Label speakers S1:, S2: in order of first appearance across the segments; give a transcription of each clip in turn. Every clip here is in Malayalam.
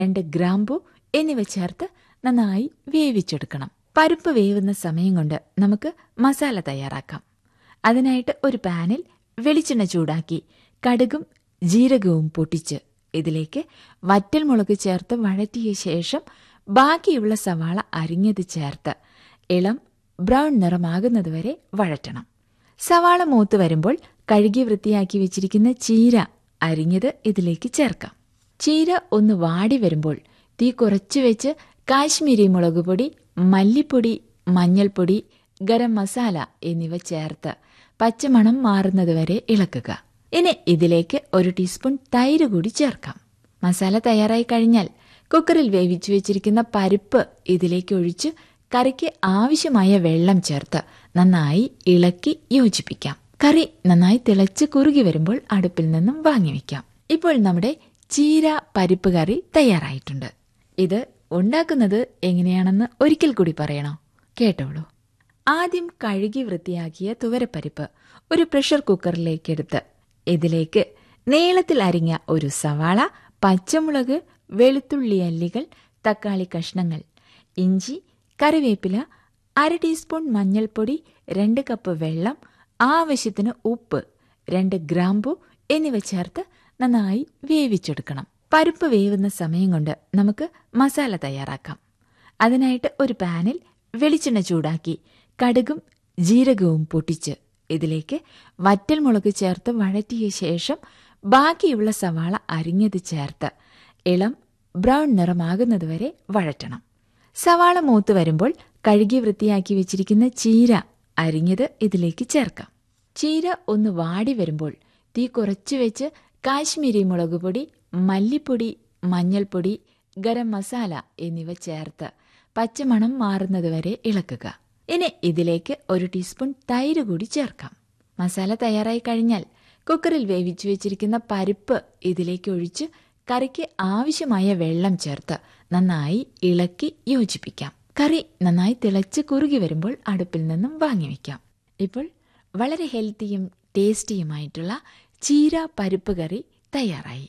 S1: രണ്ട് ഗ്രാമ്പു എന്നിവ ചേർത്ത് നന്നായി വേവിച്ചെടുക്കണം പരിപ്പ് വേവുന്ന സമയം കൊണ്ട് നമുക്ക് മസാല തയ്യാറാക്കാം അതിനായിട്ട് ഒരു പാനിൽ വെളിച്ചെണ്ണ ചൂടാക്കി കടുകും ജീരകവും പൊട്ടിച്ച് ഇതിലേക്ക് വറ്റൽമുളക് ചേർത്ത് വഴറ്റിയ ശേഷം ബാക്കിയുള്ള സവാള അരിഞ്ഞത് ചേർത്ത് ഇളം ബ്രൗൺ നിറമാകുന്നതുവരെ വഴറ്റണം സവാള മൂത്ത് വരുമ്പോൾ കഴുകി വൃത്തിയാക്കി വെച്ചിരിക്കുന്ന ചീര അരിഞ്ഞത് ഇതിലേക്ക് ചേർക്കാം ചീര ഒന്ന് വാടി വരുമ്പോൾ തീ കുറച്ചു വെച്ച് കാശ്മീരി മുളക് പൊടി മല്ലിപ്പൊടി മഞ്ഞൾപ്പൊടി ഗരം മസാല എന്നിവ ചേർത്ത് പച്ചമണം മാറുന്നതുവരെ ഇളക്കുക ഇനി ഇതിലേക്ക് ഒരു ടീസ്പൂൺ തൈര് കൂടി ചേർക്കാം മസാല തയ്യാറായി കഴിഞ്ഞാൽ കുക്കറിൽ വേവിച്ചു വെച്ചിരിക്കുന്ന പരിപ്പ് ഇതിലേക്ക് ഒഴിച്ച് കറിക്ക് ആവശ്യമായ വെള്ളം ചേർത്ത് നന്നായി ഇളക്കി യോജിപ്പിക്കാം കറി നന്നായി തിളച്ച് കുറുകി വരുമ്പോൾ അടുപ്പിൽ നിന്നും വാങ്ങിവെക്കാം ഇപ്പോൾ നമ്മുടെ ചീര പരിപ്പ് കറി തയ്യാറായിട്ടുണ്ട് ഇത് ഉണ്ടാക്കുന്നത് എങ്ങനെയാണെന്ന് ഒരിക്കൽ കൂടി പറയണോ കേട്ടോളൂ ആദ്യം കഴുകി വൃത്തിയാക്കിയ തുവരപ്പരിപ്പ് ഒരു പ്രഷർ കുക്കറിലേക്ക് എടുത്ത് ഇതിലേക്ക് നീളത്തിൽ അരിഞ്ഞ ഒരു സവാള പച്ചമുളക് വെളുത്തുള്ളി അല്ലികൾ തക്കാളി കഷ്ണങ്ങൾ ഇഞ്ചി കറിവേപ്പില അര ടീസ്പൂൺ മഞ്ഞൾപ്പൊടി രണ്ട് കപ്പ് വെള്ളം ആവശ്യത്തിന് ഉപ്പ് രണ്ട് ഗ്രാമ്പു എന്നിവ ചേർത്ത് നന്നായി വേവിച്ചെടുക്കണം പരിപ്പ് വേവുന്ന സമയം കൊണ്ട് നമുക്ക് മസാല തയ്യാറാക്കാം അതിനായിട്ട് ഒരു പാനിൽ വെളിച്ചെണ്ണ ചൂടാക്കി കടുകും ജീരകവും പൊട്ടിച്ച് ഇതിലേക്ക് വറ്റൽമുളക് ചേർത്ത് വഴറ്റിയ ശേഷം ബാക്കിയുള്ള സവാള അരിഞ്ഞത് ചേർത്ത് ഇളം ബ്രൗൺ നിറമാകുന്നതുവരെ വഴറ്റണം സവാള മൂത്ത് വരുമ്പോൾ കഴുകി വൃത്തിയാക്കി വെച്ചിരിക്കുന്ന ചീര അരിഞ്ഞത് ഇതിലേക്ക് ചേർക്കാം ചീര ഒന്ന് വാടി വരുമ്പോൾ തീ കുറച്ചു വെച്ച് കാശ്മീരി മുളക് പൊടി മല്ലിപ്പൊടി മഞ്ഞൾപ്പൊടി ഗരം മസാല എന്നിവ ചേർത്ത് പച്ചമണം മാറുന്നതുവരെ ഇളക്കുക ഇനി ഇതിലേക്ക് ഒരു ടീസ്പൂൺ തൈര് കൂടി ചേർക്കാം മസാല തയ്യാറായി കഴിഞ്ഞാൽ കുക്കറിൽ വേവിച്ചു വെച്ചിരിക്കുന്ന പരിപ്പ് ഇതിലേക്ക് ഒഴിച്ച് കറിക്ക് ആവശ്യമായ വെള്ളം ചേർത്ത് നന്നായി ഇളക്കി യോജിപ്പിക്കാം കറി നന്നായി തിളച്ച് കുറുകി വരുമ്പോൾ അടുപ്പിൽ നിന്നും വാങ്ങിവെക്കാം ഇപ്പോൾ വളരെ ഹെൽത്തിയും ടേസ്റ്റിയുമായിട്ടുള്ള ചീര പരിപ്പ് കറി തയ്യാറായി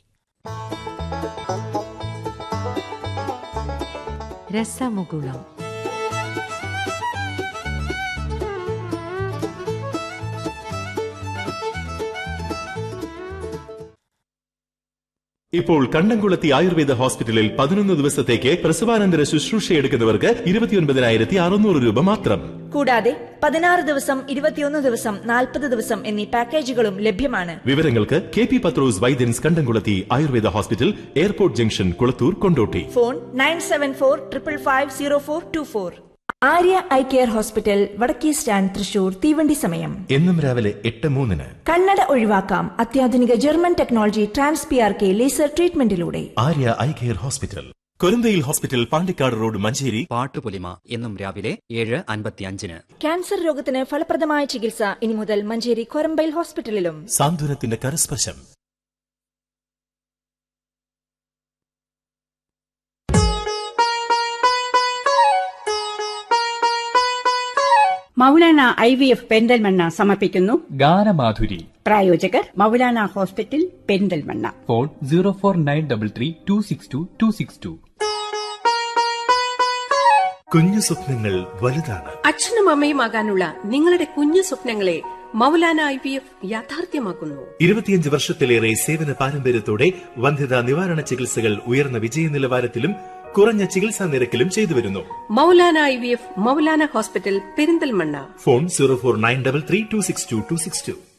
S2: രസമുകുളം
S3: ഇപ്പോൾ കണ്ടംകുളത്തി ആയുർവേദ ഹോസ്പിറ്റലിൽ പതിനൊന്ന് ദിവസത്തേക്ക് പ്രസവാനന്തര ശുശ്രൂഷ എടുക്കുന്നവർക്ക് ഇരുപത്തിയൊൻപതിനായിരത്തി അറുന്നൂറ് രൂപ മാത്രം
S4: കൂടാതെ പതിനാറ് ദിവസം ഇരുപത്തിയൊന്ന് ദിവസം നാൽപ്പത് ദിവസം എന്നീ പാക്കേജുകളും ലഭ്യമാണ്
S3: വിവരങ്ങൾക്ക് K P Pathros Vaidyans Kandamkulathi Ayurveda hospital airport junction Kulathur Kondotty
S4: phone nine seven four triple five zero four two four Arya eye care hospital വടക്കേ സ്റ്റാൻഡ് തൃശൂർ തീവണ്ടി സമയം
S3: എന്നും രാവിലെ എട്ട് മൂന്നിന്
S4: കണ്ണട ഒഴിവാക്കാം അത്യാധുനിക German technology trans P R K laser ട്രീറ്റ്മെന്റിലൂടെ
S3: Arya eye care hospital Korambayil hospital Pandikkad road Manjeri
S5: പാട്ടുപൊലിമ എന്നും രാവിലെ ഏഴ് അൻപത്തിയഞ്ചിന്
S4: ക്യാൻസർ രോഗത്തിന് ഫലപ്രദമായ ചികിത്സ ഇനി മുതൽ മഞ്ചേരി കൊരമ്പയിൽ ഹോസ്പിറ്റലിലും
S3: സാന്ത്വനത്തിന്റെ കരസ്പർശം
S6: മൗലാന ഐ വി എഫ് പെരിന്തൽമണ്ണ സമർപ്പിക്കുന്നു
S7: ഗാനമാധുരി
S6: പ്രായോജകർ Maulana hospital Perinthalmanna
S7: phone zero four nine double three two six two two six two
S3: കുഞ്ഞു സ്വപ്നങ്ങൾ വലുതാണ്
S8: അച്ഛനും അമ്മയുമാകാനുള്ള നിങ്ങളുടെ കുഞ്ഞു സ്വപ്നങ്ങളെ മൗലാന ഐ വി എഫ് യാഥാർത്ഥ്യമാക്കുന്നു
S3: ഇരുപത്തിയഞ്ച് വർഷത്തിലേറെ സേവന പാരമ്പര്യത്തോടെ വന്ധ്യതാ നിവാരണ ചികിത്സകൾ ഉയർന്ന വിജയ നിലവാരത്തിലും കുറഞ്ഞ ചികിത്സാ നിരക്കിലും ചെയ്തു വരുന്നു
S8: Maulana I V F Maulana hospital Perinthalmanna
S3: phone zero four nine double three two six two two six to